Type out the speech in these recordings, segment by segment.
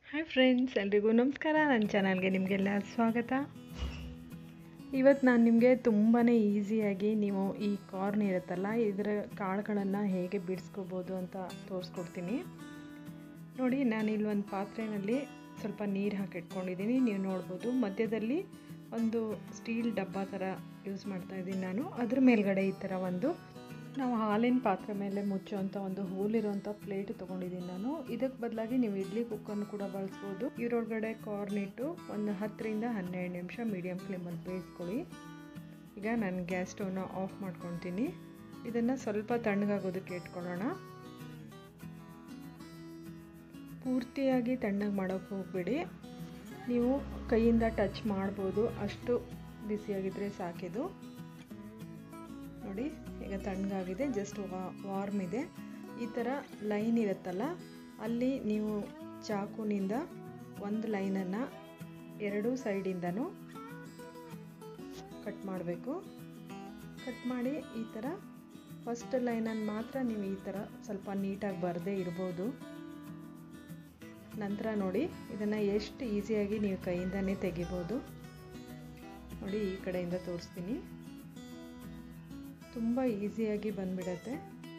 hi friends ಎಲ್ರಿಗೂ ನಮಸ್ಕಾರ ನನ್ನ ಚಾನಲ್ಗೆ ನಿಮಗೆಲ್ಲ ಸ್ವಾಗತ ಇವತ್ತು ನಾನು ನಿಮಗೆ ತುಂಬಾ ಈಸಿಯಾಗಿ ನೀವು ಈ ಕಾರ್ನ್ ಇರುತ್ತಲ್ಲ ಇದರ ಕಾಳುಗಳನ್ನು ಹೇಗೆ ಬಿಡಿಸ್ಕೋಬೋದು ಅಂತ ತೋರಿಸ್ಕೊಡ್ತೀನಿ ನೋಡಿ ನಾನು ಇಲ್ಲಿ ಒಂದು ಪಾತ್ರೆಯಲ್ಲಿ ಸ್ವಲ್ಪ ನೀರು ಹಾಕಿಟ್ಕೊಂಡಿದ್ದೀನಿ ನೀವು ನೋಡ್ಬೋದು ಮಧ್ಯದಲ್ಲಿ ಒಂದು ಸ್ಟೀಲ್ ಡಬ್ಬ ಥರ ಯೂಸ್ ಮಾಡ್ತಾ ಇದ್ದೀನಿ ನಾನು ಅದ್ರ ಮೇಲ್ಗಡೆ ಈ ಥರ ಒಂದು ನಾವು ಹಾಲಿನ ಪಾತ್ರೆ ಮೇಲೆ ಮುಚ್ಚುವಂಥ ಒಂದು ಹೋಲಿರುವಂಥ ಪ್ಲೇಟ್ ತೊಗೊಂಡಿದ್ದೀನಿ ನಾನು ಇದಕ್ಕೆ ಬದಲಾಗಿ ನೀವು ಇಡ್ಲಿ ಕುಕ್ಕರ್ನು ಕೂಡ ಬಳಸ್ಬೋದು ಇದರೊಳಗಡೆ ಕಾರ್ನ್ ಇಟ್ಟು ಒಂದು ಹತ್ತರಿಂದ ಹನ್ನೆರಡು ನಿಮಿಷ ಮೀಡಿಯಮ್ ಫ್ಲೇಮಲ್ಲಿ ಬೇಯಿಸ್ಕೊಳ್ಳಿ ಈಗ ನಾನು ಗ್ಯಾಸ್ ಸ್ಟವ್ನ ಆಫ್ ಮಾಡ್ಕೊತೀನಿ ಇದನ್ನು ಸ್ವಲ್ಪ ತಣ್ಣಗಾಗೋದಕ್ಕೆ ಇಟ್ಕೊಳ್ಳೋಣ ಪೂರ್ತಿಯಾಗಿ ತಣ್ಣಗೆ ಮಾಡೋಕ್ಕೆ ಹೋಗ್ಬೇಡಿ ನೀವು ಕೈಯಿಂದ ಟಚ್ ಮಾಡ್ಬೋದು ಅಷ್ಟು ಬಿಸಿಯಾಗಿದ್ದರೆ ಸಾಕಿದು ನೋಡಿ ಈಗ ತಣ್ಣಗಾಗಿದೆ ಜಸ್ಟ್ ವಾರ್ಮ್ ಇದೆ ಈ ಥರ ಲೈನ್ ಇರುತ್ತಲ್ಲ ಅಲ್ಲಿ ನೀವು ಚಾಕುನಿಂದ ಒಂದು ಲೈನನ್ನು ಎರಡೂ ಸೈಡಿಂದನೂ ಕಟ್ ಮಾಡಬೇಕು ಕಟ್ ಮಾಡಿ ಈ ಥರ ಫಸ್ಟ್ ಲೈನನ್ನು ಮಾತ್ರ ನೀವು ಈ ಥರ ಸ್ವಲ್ಪ ನೀಟಾಗಿ ಬರದೇ ಇರ್ಬೋದು ನಂತರ ನೋಡಿ ಇದನ್ನು ಎಷ್ಟು ಈಸಿಯಾಗಿ ನೀವು ಕೈಯಿಂದನೇ ತೆಗಿಬೋದು ನೋಡಿ ಈ ಕಡೆಯಿಂದ ತೋರಿಸ್ತೀನಿ ತುಂಬ ಈಸಿಯಾಗಿ ಬಂದ್ಬಿಡತ್ತೆ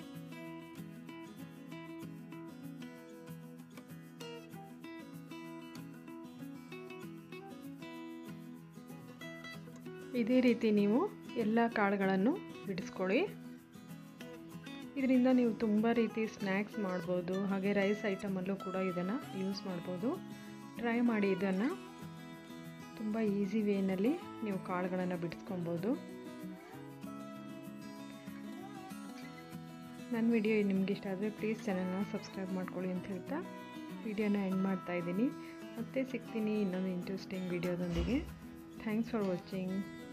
ಇದೇ ರೀತಿ ನೀವು ಎಲ್ಲ ಕಾಳುಗಳನ್ನು ಬಿಡಿಸ್ಕೊಳ್ಳಿ ಇದರಿಂದ ನೀವು ತುಂಬ ರೀತಿ ಸ್ನ್ಯಾಕ್ಸ್ ಮಾಡ್ಬೋದು ಹಾಗೆ ರೈಸ್ ಐಟಮಲ್ಲೂ ಕೂಡ ಇದನ್ನು ಯೂಸ್ ಮಾಡ್ಬೋದು ಟ್ರೈ ಮಾಡಿ ಇದನ್ನು ತುಂಬ ಈಸಿ ವೇನಲ್ಲಿ ನೀವು ಕಾಳುಗಳನ್ನು ಬಿಡಿಸ್ಕೊಬೋದು ನನ್ನ ವಿಡಿಯೋ ನಿಮ್ಗೆ ಇಷ್ಟ ಆದರೆ ಪ್ಲೀಸ್ ಚಾನಲ್ನ ಸಬ್ಸ್ಕ್ರೈಬ್ ಮಾಡ್ಕೊಳ್ಳಿ ಅಂತ ಹೇಳ್ತಾ ವಿಡಿಯೋನ ಎಂಡ್ ಮಾಡ್ತಾ ಇದ್ದೀನಿ ಮತ್ತೆ ಸಿಗ್ತೀನಿ ಇನ್ನೊಂದು ಇಂಟ್ರೆಸ್ಟಿಂಗ್ ವಿಡಿಯೋದೊಂದಿಗೆ ಥ್ಯಾಂಕ್ಸ್ ಫಾರ್ ವಾಚಿಂಗ್